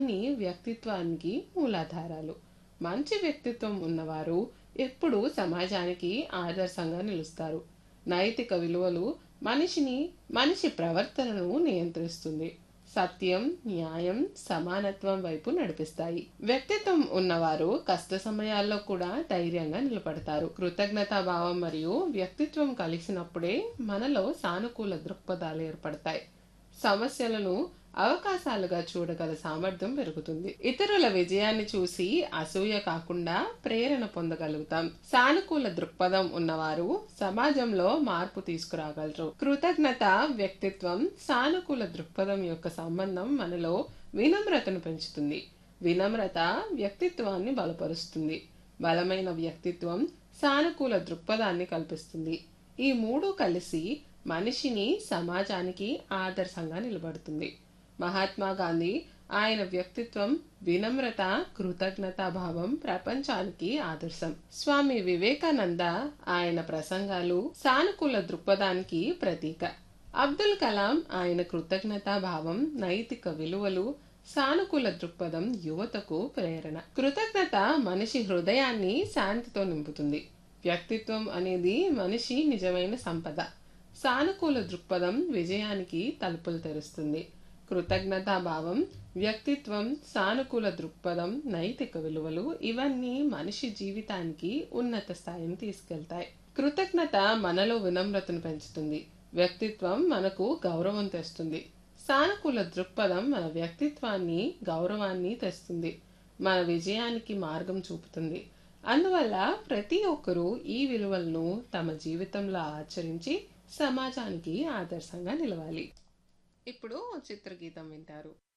నీ వ్యక్తిత్వానికి మూలాధారాలు మంచి వ్యక్తిత్వం ఉన్నవారు ఎప్పుడూ సమాజానికి ఆదర్శంగా నిలుస్తారు నైతిక విలువలు మనిషిని మనిషి ప్రవర్తనను నియంత్రిస్తుంది సత్యం న్యాయం సమానత్వం వైపు నడిపిస్తాయి వ్యక్తిత్వం ఉన్నవారు కష్ట సమయాల్లో కూడా ధైర్యంగా నిలబడతారు కృతజ్ఞతా భావం మరియు వ్యక్తిత్వం కలిసినప్పుడే మనలో సానుకూల దృక్పథాలు ఏర్పడతాయి సమస్యలను అవకాశాలుగా చూడగల సామర్థ్యం పెరుగుతుంది ఇతరుల విజయాన్ని చూసి అసూయ కాకుండా ప్రేరణ పొందగలుగుతాం సానుకూల దృక్పథం ఉన్నవారు సమాజంలో మార్పు తీసుకురాగలరు కృతజ్ఞత వ్యక్తిత్వం సానుకూల దృక్పథం యొక్క సంబంధం మనలో వినమ్రతను పెంచుతుంది వినమ్రత వ్యక్తిత్వాన్ని బలపరుస్తుంది బలమైన వ్యక్తిత్వం సానుకూల దృక్పథాన్ని కల్పిస్తుంది ఈ మూడు కలిసి మనిషిని సమాజానికి ఆదర్శంగా నిలబడుతుంది మహాత్మా గాంధీ ఆయన వ్యక్తిత్వం వినమ్రత కృతజ్ఞతా భావం ప్రపంచానికి ఆదర్శం స్వామి వివేకానంద ఆయన ప్రసంగాలు సానుకూల దృక్పథానికి ప్రతీక అబ్దుల్ కలాం ఆయన కృతజ్ఞతా భావం నైతిక విలువలు సానుకూల దృక్పథం యువతకు ప్రేరణ కృతజ్ఞత మనిషి హృదయాన్ని శాంతితో నింపుతుంది వ్యక్తిత్వం అనేది మనిషి నిజమైన సంపద సానుకూల దృక్పథం విజయానికి తలుపులు తెరుస్తుంది కృతజ్ఞతా భావం వ్యక్తిత్వం సానుకూల దృక్పథం నైతిక విలువలు ఇవన్నీ మనిషి జీవితానికి ఉన్నత స్థాయిని తీసుకెళ్తాయి కృతజ్ఞత మనలో వినమ్రతను పెంచుతుంది వ్యక్తిత్వం మనకు గౌరవం తెస్తుంది సానుకూల దృక్పథం మన వ్యక్తిత్వాన్ని గౌరవాన్ని తెస్తుంది మన విజయానికి మార్గం చూపుతుంది అందువల్ల ప్రతి ఒక్కరూ ఈ విలువలను తమ జీవితంలో ఆచరించి సమాజానికి ఆదర్శంగా నిలవాలి ఇప్పుడు చిత్రగీతం వింటారు